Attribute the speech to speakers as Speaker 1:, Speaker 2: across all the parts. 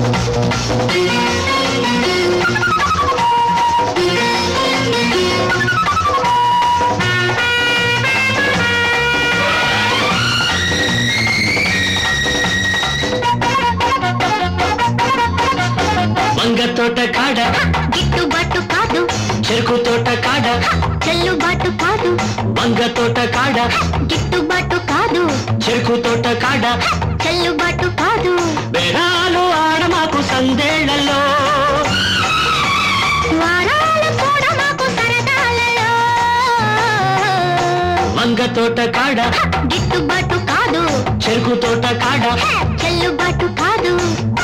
Speaker 1: వంగ తోట కాడ
Speaker 2: గిట్టుబాటు కాదు
Speaker 1: చెరుకు తోట కాడ
Speaker 2: చెల్లుబాటు కాదు
Speaker 1: వంగ తోట కాడ
Speaker 2: గిట్టుబాటు కాదు
Speaker 1: చెరుకు తోట కాడ
Speaker 2: చెల్లుబాటు కాదు
Speaker 1: బేరాలు ఆడమాకు సందేళ్లలో
Speaker 2: వారాలు కూడా మాకు సరదాలలో
Speaker 1: వంగ తోట కాడ
Speaker 2: గిట్టుబాటు కాదు
Speaker 1: చెరుకు తోట కాడ
Speaker 2: చెల్లుబాటు కాదు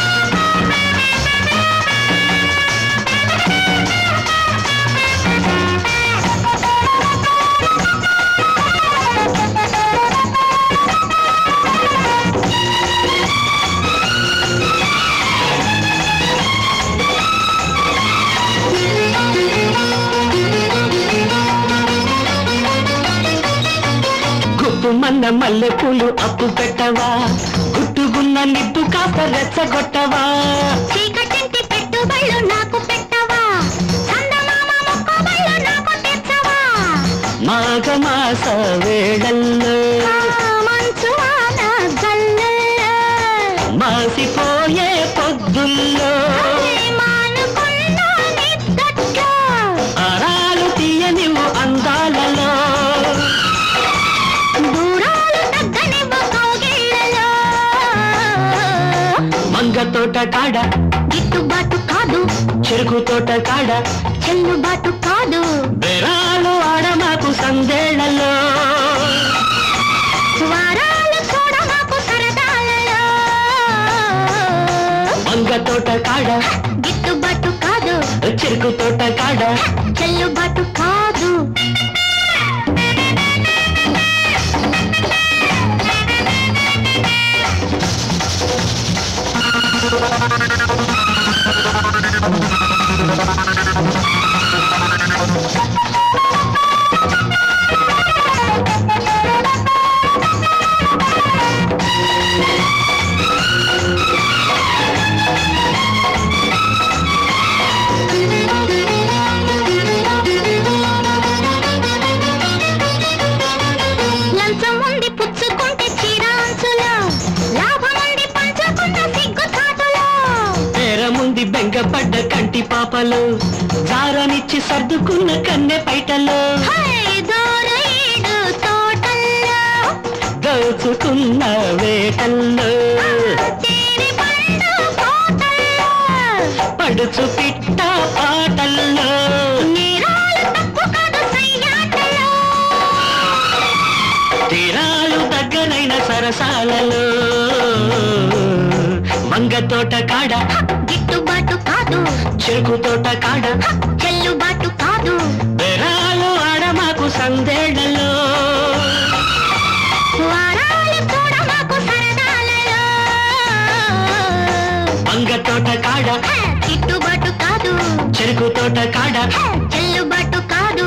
Speaker 1: గుప్పుమన్న మల్లె పూలు అప్పు పెట్టవా గుట్టుగున్న నిప్పు కాస్త రెచ్చగొట్టవా
Speaker 2: చీకటింటి పెట్టుబళ్ళు నాకు పెట్టవా చందమామ మొక్కబళ్ళు నాకు తెచ్చవా
Speaker 1: మాఘమాస వేళల్లో
Speaker 2: ఆ మంచు వాన జల్లుల్లో
Speaker 1: మాసిపోయే పొద్దుల్లో
Speaker 2: మానుకున్న నిద్దట్లో
Speaker 1: అరాలు తీయనివు అందాలలో
Speaker 2: దూరాలు తగ్గనివ్వ కౌగిళ్ళలో
Speaker 1: మంగ తోట కాడ
Speaker 2: గిట్టుబాటు కాదు
Speaker 1: చెరుకు తోట కాడ
Speaker 2: చెల్లుబాటు కాదు
Speaker 1: బెరాలు ఆడమాకు సందేళ్లలో
Speaker 2: వారాలు కూడా మాకు సరదాలలో
Speaker 1: మంగ తోట కాడ
Speaker 2: గిట్టుబాటు కాదు
Speaker 1: చెరుకు తోట కాడ
Speaker 2: చెల్లుబాటు కాదు లంచం ఉంది పుచ్చుకుంటే చీరాంచులో లాభం ఉంది పంచకుంట సిగ్గు చాటులో
Speaker 1: పేరముంది బెంగపడ్డ కంటి పాపలు జారనిచ్చి సర్దుకున్న కన్నె పైటలు
Speaker 2: హై దూరేడు తోటల్లో
Speaker 1: దోచుకున్న వేటల్లో
Speaker 2: చేరి పండు కోటల్లో
Speaker 1: పడుచు పిట్ట పాటల్లో
Speaker 2: నేరాలు తప్పు కాదు సయ్యాటలో
Speaker 1: తీరాలు దగ్గరైన సరసాలలో మంగ తోట కాడ
Speaker 2: గిట్టుబాటు కాదు
Speaker 1: చెరుకు తోట కాడ
Speaker 2: చెల్లుబాటు కాదు
Speaker 1: బెరాలు ఆడమాకు సందేళ్లలో
Speaker 2: వారాలు కూడా మాకు సరదాలలో
Speaker 1: మంగ తోట కాడ
Speaker 2: గిట్టుబాటు కాదు
Speaker 1: చెరుకు తోట కాడ
Speaker 2: చెల్లుబాటు కాదు